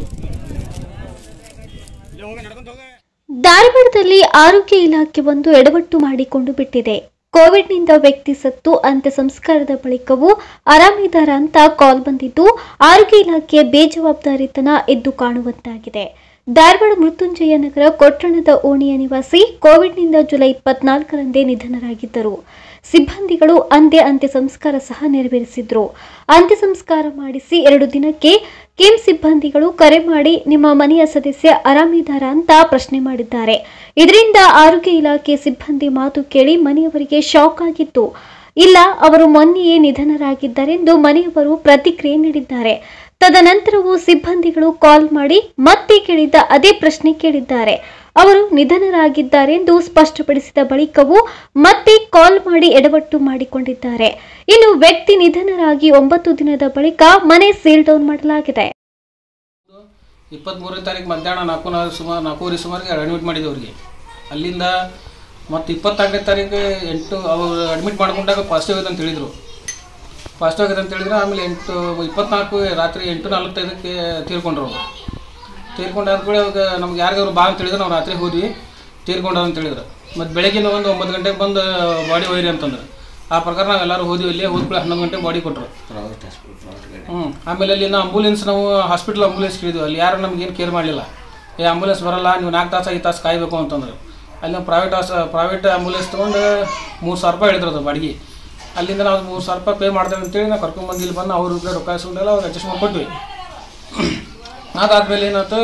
ಧಾರವಾಡದಲ್ಲಿ ಆರೋಗ್ಯ ಇಲಾಖೆ ಒಂದು ಎಡವಟ್ಟು ಮಾಡಿಕೊಂಡು ಬಿಟ್ಟಿದೆ ಕೋವಿಡ್ನಿಂದ ವ್ಯಕ್ತಿ ಸತ್ತು ಅಂತ್ಯ ಸಂಸ್ಕಾರದ ಬಳಿಕವೂ ಆರಾಮಿದಾರ ಅಂತ ಕಾಲ್ ಬಂದಿದ್ದು ಆರೋಗ್ಯ ಇಲಾಖೆ ಬೇಜವಾಬ್ದಾರಿತನ ಎದ್ದು ಕಾಣುವಂತಾಗಿದೆ ಧಾರವಾಡ ಮೃತ್ಯುಂಜಯ ನಗರ ಕೊಟ್ಟಣದ ಓಣಿಯ ನಿವಾಸಿ ಕೋವಿಡ್ನಿಂದ ಜುಲೈ ಇಪ್ಪತ್ನಾಲ್ಕರಂದೇ ನಿಧನರಾಗಿದ್ದರು ಸಿಬ್ಬಂದಿಗಳು ಅಂದೇ ಅಂತ್ಯ ಸಂಸ್ಕಾರ ಸಹ ನೆರವೇರಿಸಿದ್ರು ಅಂತ್ಯ ಸಂಸ್ಕಾರ ಮಾಡಿಸಿ ಎರಡು ದಿನಕ್ಕೆ ಕಿಮ್ ಸಿಬ್ಬಂದಿಗಳು ಕರೆ ಮಾಡಿ ನಿಮ್ಮ ಮನೆಯ ಸದಸ್ಯ ಆರಾಮಿದಾರ ಅಂತ ಪ್ರಶ್ನೆ ಮಾಡಿದ್ದಾರೆ ಇದರಿಂದ ಆರೋಗ್ಯ ಇಲಾಖೆ ಸಿಬ್ಬಂದಿ ಮಾತು ಕೇಳಿ ಮನೆಯವರಿಗೆ ಶಾಕ್ ಆಗಿತ್ತು ಇಲ್ಲ ಅವರು ಮೊನ್ನೆಯೇ ನಿಧನರಾಗಿದ್ದಾರೆಂದು ಮನೆಯವರು ಪ್ರತಿಕ್ರಿಯೆ ನೀಡಿದ್ದಾರೆ ತದನಂತರವೂ ಸಿಬ್ಬಂದಿಗಳು ಕಾಲ್ ಮಾಡಿ ಮತ್ತೆ ಕೇಳಿದ್ದ ಅದೇ ಪ್ರಶ್ನೆ ಕೇಳಿದ್ದಾರೆ ಅವರು ನಿಧನರಾಗಿದ್ದಾರೆಂದು ಸ್ಪಷ್ಟಪಡಿಸಿದ ಬಳಿಕವೂ ಮತ್ತೆ ಕಾಲ್ ಮಾಡಿ ಎಡವಟ್ಟು ಮಾಡಿಕೊಂಡಿದ್ದಾರೆ ಇನ್ನು ವ್ಯಕ್ತಿ ನಿಧನರಾಗಿ ಒಂಬತ್ತು ದಿನದ ಬಳಿಕ ಮನೆ ಸೀಲ್ ಡೌನ್ ಮಾಡಲಾಗಿದೆ ಇಪ್ಪತ್ತ್ಮೂರನೇ ತಾರೀಕು ಮಧ್ಯಾಹ್ನ ನಾಲ್ಕು ನಾಲ್ಕು ಸುಮಾರು ನಾಲ್ಕೂವರೆ ಸುಮಾರಿಗೆ ಅಡ್ಮಿಟ್ ಮಾಡಿದ್ವಿ ಅವ್ರಿಗೆ ಅಲ್ಲಿಂದ ಮತ್ತು ಇಪ್ಪತ್ತಾರನೇ ತಾರೀಕು ಎಂಟು ಅವರು ಅಡ್ಮಿಟ್ ಮಾಡ್ಕೊಂಡಾಗ ಪಾಸಿಟಿವ್ ಆಗಿದೆ ಅಂತ ಹೇಳಿದರು ಪಾಸಿಟಿವ್ ಆಗಿದೆ ಅಂತ ಹೇಳಿದ್ರೆ ಆಮೇಲೆ ಎಂಟು ಇಪ್ಪತ್ನಾಲ್ಕು ರಾತ್ರಿ ಎಂಟು ನಲ್ವತ್ತೈದಕ್ಕೆ ತೀರ್ಕೊಂಡ್ರು ಅವರು ತೀರ್ಕೊಂಡಾದ ಕೂಡ ಅವಾಗ ನಮ್ಗೆ ಯಾರಿಗಾದ್ರು ಬಾ ಅಂತ ಹೇಳಿದ್ರು ನಾವು ರಾತ್ರಿ ಹೋದ್ವಿ ತೀರ್ಕೊಂಡ್ರು ಅಂತ ಹೇಳಿದ್ರು ಮತ್ತು ಬೆಳಗಿನ ಒಂದು ಒಂಬತ್ತು ಗಂಟೆಗೆ ಬಂದು ಬಾಡಿ ಒಯ್ರಿ ಅಂತಂದ್ರೆ ಆ ಪ್ರಕಾರ ನಾವು ಎಲ್ಲರೂ ಹೋದ್ವಿ ಇಲ್ಲಿ ಹೋದ್ಕೊಳ್ಳಿ ಹನ್ನೊಂದು ಗಂಟೆಗೆ ಬಾಡಿ ಕೊಟ್ಟರು ಹ್ಞೂ ಆಮೇಲೆ ಅಲ್ಲಿ ನಾವು ಆಂಬುಲೆನ್ಸ್ ನಾವು ಹಾಸ್ಪಿಟಲ್ ಆಂಬುಲೆನ್ಸ್ ಕೇಳಿದ್ವಿ ಅಲ್ಲಿ ಯಾರು ನಮ್ಗೆ ಏನು ಕೇರ್ ಮಾಡಲಿಲ್ಲ ಏ ಆಂಬುಲೆನ್ಸ್ ಬರಲ್ಲ ನೀವು ನಾಲ್ಕು ತಾಸು ಐದು ತಾಸು ಕಾಯಬೇಕು ಅಂತಂದ್ರೆ ಅಲ್ಲಿ ನಾವು ಪ್ರೈವೇಟ್ ಹಾಸ್ ಪ್ರೈವೇಟ್ ಆಂಬುಲೆನ್ಸ್ ತೊಗೊಂಡು ಮೂರು ಸಾವಿರ ರೂಪಾಯಿ ಹೇಳಿದ್ರು ಅದು ಬಾಡಿಗೆ ಅಲ್ಲಿಂದ ನಾವು ಮೂರು ಸಾವಿರ ರೂಪಾಯಿ ಪೇ ಮಾಡ್ತೇವೆ ಅಂತೇಳಿ ನಾವು ಕರ್ಕೊಂಡ್ಬಂದು ಇಲ್ಲಿ ಬಂದು ಅವ್ರ ರೂಪಾಯಿ ರೊಕ್ಕ ಇಸ್ಕೊಂಡೆಲ್ಲ ಅವ್ರು ಅಡ್ಜಸ್ಟ್ ಮಾಡಿಕೊಟ್ವಿ ಅದಾದ್ಮೇಲೆ ಏನಾಯ್ತು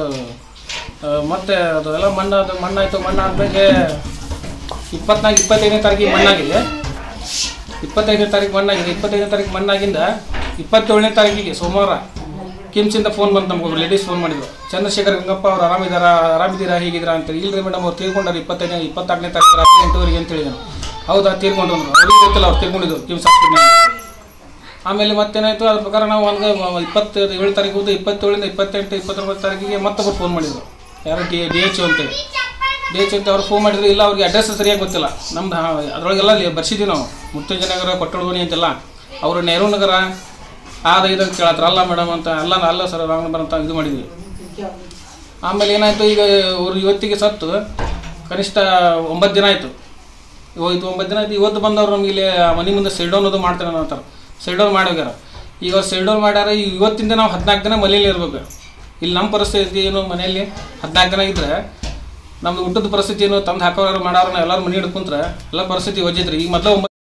ಆ, ಮತ್ತೆ ಅದೆಲ್ಲ ಮಣ್ಣಾದ ಮಣ್ಣಾಯ್ತು ಮಣ್ಣಾದ್ಮೇಲೆ ಇಪ್ಪತ್ನಾಲ್ಕು ಇಪ್ಪತ್ತೈದನೇ ತಾರೀಕಿಗೆ ಮಣ್ಣಾಗಿದೆ ಇಪ್ಪತ್ತೈದನೇ ತಾರೀಕು ಮಣ್ಣಾಗಿದೆ ಇಪ್ಪತ್ತೈದನೇ ತಾರೀಕು ಮಣ್ಣಾಗಿಂದ ಇಪ್ಪತ್ತೇಳನೇ ತಾರೀಕಿಗೆ ಸೋಮವಾರ ಕಿಮ್ಸಿಂದ ಫೋನ್ ಬಂತು ನಮ್ಗೆ ಲೇಡೀಸ್ ಫೋನ್ ಮಾಡಿದ್ರು ಚಂದ್ರಶೇಖರ್ ಗಂಗಪ್ಪ ಅವ್ರು ಆರಾಮಿದಾರ ಆರಾಮಿದ್ದೀರಾ ಹೇಗಿದ್ದೀರಾ ಅಂತೇಳಿ ಇಲ್ರಿ ಮೇಡಮ್ ಅವ್ರು ತೀರ್ಕೊಂಡಾರ ಇಪ್ಪತ್ತೈದನೇ ಇಪ್ಪತ್ತಾರನೇ ತಾರೀಕು ರಾತ್ರಿ ಎಂಟುವರೆಗೆ ಅಂತ ಹೇಳಿದ್ರು ಹೌದಾ ತೀರ್ಕೊಂಡ್ರು ಅಂದ್ರು. ಅವ್ರಿಗೆ ಗೊತ್ತಿಲ್ಲ ಅವ್ರು ತೀರ್ಕೊಂಡಿದ್ರು ಕಿಮ್ಸ್ ಹಾಸ್ಪಿಟಲ್ ಆಮೇಲೆ ಮತ್ತೇನಾಯ್ತು ಅದ್ರ ಪ್ರಕಾರ ನಾವು ಒಂದು ಇಪ್ಪತ್ತು ಏಳು ತಾರೀಕು ಹೋದ ಇಪ್ಪತ್ತೇಳರಿಂದ ಇಪ್ಪತ್ತೆಂಟು ಇಪ್ಪತ್ತೊಂಬತ್ತು ತಾರೀಕಿಗೆ ಮತ್ತೊಬ್ಬರು ಫೋನ್ ಮಾಡಿದ್ರು ಯಾರು ಡಿ ಡಿ ಎಚ್ ಅಂತೇಳಿ ಡಿ ಎಚ್ ಅಂತ ಅವ್ರು ಫೋನ್ ಮಾಡಿದ್ರು ಇಲ್ಲ ಅವ್ರಿಗೆ ಅಡ್ರೆಸ್ ಸರಿಯಾಗಿ ಗೊತ್ತಿಲ್ಲ ನಮ್ದು ಅದರೊಳಗೆಲ್ಲ ಅಲ್ಲಿ ಬರ್ಸಿದ್ವಿ ನಾವು ಮುತ್ತುಂಜ ನಗರ ಕೊಟ್ಟಳಗೋಣಿ ಅಂತೆಲ್ಲ ಅವರು ನೆಹರು ನಗರ ಆದ ಇದು ಕೇಳತ್ರ ಅಲ್ಲ ಮೇಡಮ್ ಅಂತ ಅಲ್ಲ ಅಲ್ಲ ಸರ್ ರಾಂಗ್ ನಂಬರ್ ಅಂತ ಇದು ಮಾಡಿದ್ವಿ ಆಮೇಲೆ ಏನಾಯಿತು ಈಗ ಅವ್ರು ಇವತ್ತಿಗೆ ಸತ್ತು ಕನಿಷ್ಠ ಒಂಬತ್ತು ದಿನ ಆಯಿತು ಹೋಯ್ತು ಒಂಬತ್ತು ದಿನ ಆಯ್ತು ಇವತ್ತು ಬಂದವ್ರು ನಮ್ಗೆ ಇಲ್ಲಿ ಮನೆ ಮುಂದೆ ಸೆಲ್ಡೌನ್ ಅದು ಮಾಡ್ತಾರೆ ಅಂತಾರೆ ಸೆಲ್ಡೌನ್ ಮಾಡಿ ಹೋಗ್ಯಾರ ಈಗ ಅವ್ರು ಸೆಲ್ಡೌನ್ ಮಾಡ್ಯಾರ ಈ ಇವತ್ತಿಂದ ನಾವು ಹದಿನಾಲ್ಕು ದಿನ ಮನೇಲಿ ಇರ್ಬೇಕು ಇಲ್ಲಿ ನಮ್ಮ ಪರಿಸ್ಥಿತಿ ಏನು ಮನೆಯಲ್ಲಿ ಹದಿನಾಲ್ಕು ದಿನ ಇದ್ರೆ ನಮ್ದು ಊಟದ ಪರಿಸ್ಥಿತಿ ಏನು ತಂದು ಹಾಕೋರು ಮಾಡೋರು ಎಲ್ಲರೂ ಮನೆ ಹಿಡ್ಕೊಂಡ್ರೆ ಎಲ್ಲ ಪರಿಸ್ಥಿತಿ ವಜ್ಜೈತ್ರಿ ಈಗ ಮೊದಲು ಒಂಬತ್ತು